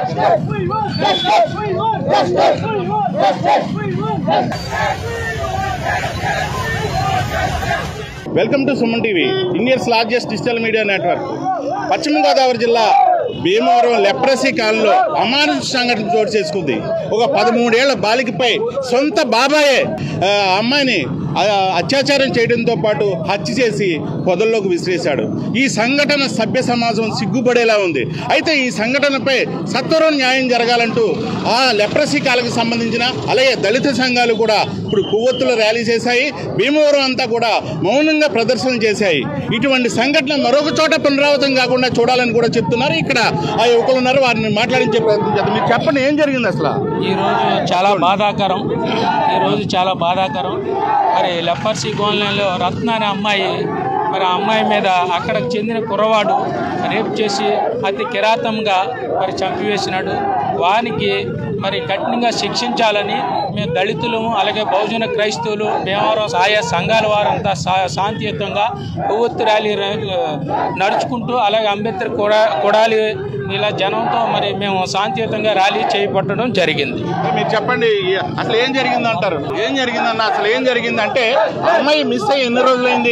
Welcome to Suman TV Indians largest digital media network Paschima Godavari జిల్లా Bhimavaram leprosy కాలంలో అమానుష సంఘటన చోటు చేసుకుంది ఒక పదమూడేళ్ల బాలికపై సొంత బాబాయే ఆ, అమ్మాయిని ఆ, అత్యాచారం చేయడంతో పాటు హత్య చేసి పొదల్లోకి విసిరేశాడు ఈ సంఘటన సభ్య సమాజం సిగ్గుపడేలా ఉంది అయితే ఈ సంఘటనపై సత్వరం న్యాయం జరగాలంటూ ఆ లెప్రసీ కాలకు సంబంధించిన అలాగే దళిత సంఘాలు కూడా ఇప్పుడు కొవ్వొత్తుల ర్యాలీ చేశాయి భీమవరం అంతా కూడా మౌనంగా ప్రదర్శన చేశాయి ఇటువంటి సంఘటన మరొక చోట పునరావృతం కాకుండా చూడాలని కూడా చెప్తున్నారు ఇక్కడ ఆ యువకులు ఉన్నారు వారిని మాట్లాడించే ప్రయత్నం చేద్దాం మీరు చెప్పండి ఏం జరిగింది అసలు ఈరోజు చాలా బాధాకరం ఈరోజు చాలా బాధాకరం మరి లెపర్సీ కాలనీలో రత్న అనే అమ్మాయి మరి ఆ అమ్మాయి మీద అక్కడికి చెందిన కుర్రవాడు రేప్ చేసి అతి కిరాతంగా మరి చంపివేసినాడు వానికి మరి కఠినంగా శిక్షించాలని మేము దళితులము అలాగే బహుజన క్రైస్తవులు భీమవరం ఆయా సంఘాల వారంతా శా శాంతియుతంగా కొవ్వొత్తి ర్యాలీ ర- నడుచుకుంటూ అలాగే అంబేద్కర్ కూడా కొడాలి ఇలా జనంతో మరి మేము శాంతియుతంగా ర్యాలీ చేపట్టడం జరిగింది మీరు చెప్పండి ఈ- అసలు ఏం జరిగింది అంటారు ఏం జరిగిందన్న అసలు ఏం జరిగిందంటే అమ్మాయి మిస్ అయ్యి ఎన్ని రోజులైంది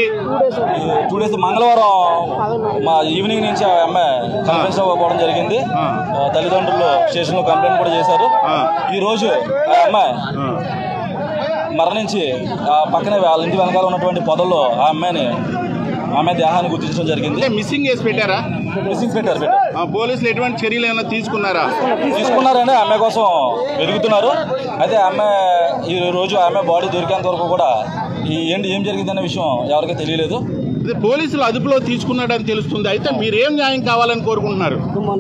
టూ డేస్ మంగళవారం మా ఈవినింగ్ నుంచి ఆ అమ్మాయి కంప్లైంట్స్ పోవడం జరిగింది ఆ. ఆ, తల్లిదండ్రులు స్టేషన్లో కంప్లైంట్ కూడా చేశారు ఆ. ఈ రోజు ఆ అమ్మాయి ఆ, మరణించి ఆ పక్కనే వాళ్ళ ఇంటి వెనకాల ఉన్నటువంటి పొదల్లో ఆ అమ్మాయిని ఆమె దేహాన్ని గుర్తించడం జరిగింది అంటే మిస్సింగ్ చేసి పెట్టారా మిస్సింగ్ పెట్టారు పెట్టారు ఆ, పోలీసులు ఎటువంటి చర్యలు ఏమైనా తీసుకున్నారా తీసుకున్నారని ఆమె కోసం వెతుకుతున్నారు అయితే ఆమె ఈ రోజు ఆమె బాడీ దొరికేంత వరకు కూడా ఈ ఏంటి ఏం జరిగిందనే విషయం ఎవరికీ తెలియలేదు ఇది పోలీసులు అదుపులో తీసుకున్నాడని తెలుస్తుంది అయితే మీరేం న్యాయం కావాలని కోరుకుంటున్నారు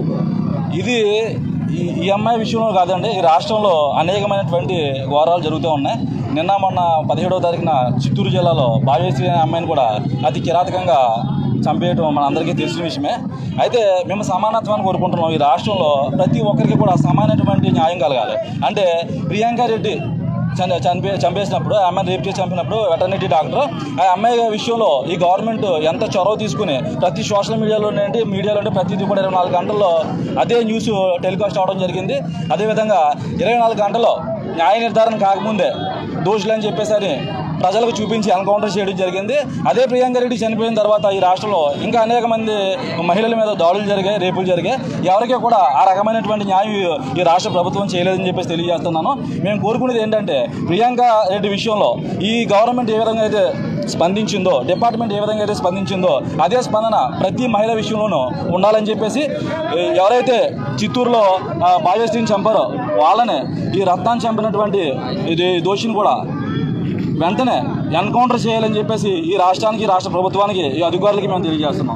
ఇది ఈ ఈ అమ్మాయి విషయంలో కాదండి ఈ రాష్ట్రంలో అనేకమైనటువంటి ఘోరాలు జరుగుతూ ఉన్నాయి నిన్న మొన్న పదిహేడవ తారీఖున చిత్తూరు జిల్లాలో భావ్యశ్రీ అనే అమ్మాయిని కూడా అతి కిరాతకంగా చంపేయటం మన అందరికీ తెలిసిన విషయమే అయితే మేము సమానత్వాన్ని కోరుకుంటున్నాం ఈ రాష్ట్రంలో ప్రతి ఒక్కరికి కూడా సమానమైనటువంటి న్యాయం కలగాలి అంటే ప్రియాంక రెడ్డి చని చనిపే చంపేసినప్పుడు ఆ అమ్మాయిని రేప్ చేసి చంపినప్పుడు వెటర్నిటీ డాక్టర్ ఆ అమ్మాయి విషయంలో ఈ గవర్నమెంట్ ఎంత చొరవ తీసుకుని ప్రతి సోషల్ మీడియాలో ఏంటి మీడియాలో అంటే ప్రతిదీ కూడా ఇరవై నాలుగు గంటల్లో అదే న్యూస్ టెలికాస్ట్ అవడం జరిగింది అదేవిధంగా ఇరవై నాలుగు గంటల్లో న్యాయ నిర్ధారణ కాకముందే దోషులని చెప్పేసరి ప్రజలకు చూపించి ఎన్కౌంటర్ చేయడం జరిగింది అదే ప్రియాంక రెడ్డి చనిపోయిన తర్వాత ఈ రాష్ట్రంలో ఇంకా అనేక మంది మహిళల మీద దాడులు జరిగాయి రేపులు జరిగాయి ఎవరికీ కూడా ఆ రకమైనటువంటి న్యాయం ఈ- ఈ రాష్ట్ర ప్రభుత్వం చేయలేదని చెప్పేసి తెలియజేస్తున్నాను మేము కోరుకునేది ఏంటంటే ప్రియాంక రెడ్డి విషయంలో ఈ గవర్నమెంట్ ఏ విధంగా అయితే స్పందించిందో డిపార్ట్మెంట్ ఏ విధంగా అయితే స్పందించిందో అదే స్పందన ప్రతి మహిళ విషయంలోనూ ఉండాలని చెప్పేసి ఏ, ఎవరైతే చిత్తూరులో ఆ, భాగ్యశ్రీని చంపారో వాళ్ళని ఈ రత్నాన్ని చంపినటువంటి ఇది దోషిని కూడా వెంటనే ఎన్కౌంటర్ చేయాలని చెప్పేసి ఈ రాష్ట్రానికి రాష్ట్ర ప్రభుత్వానికి ఈ అధికారులకి మేము తెలియజేస్తున్నాం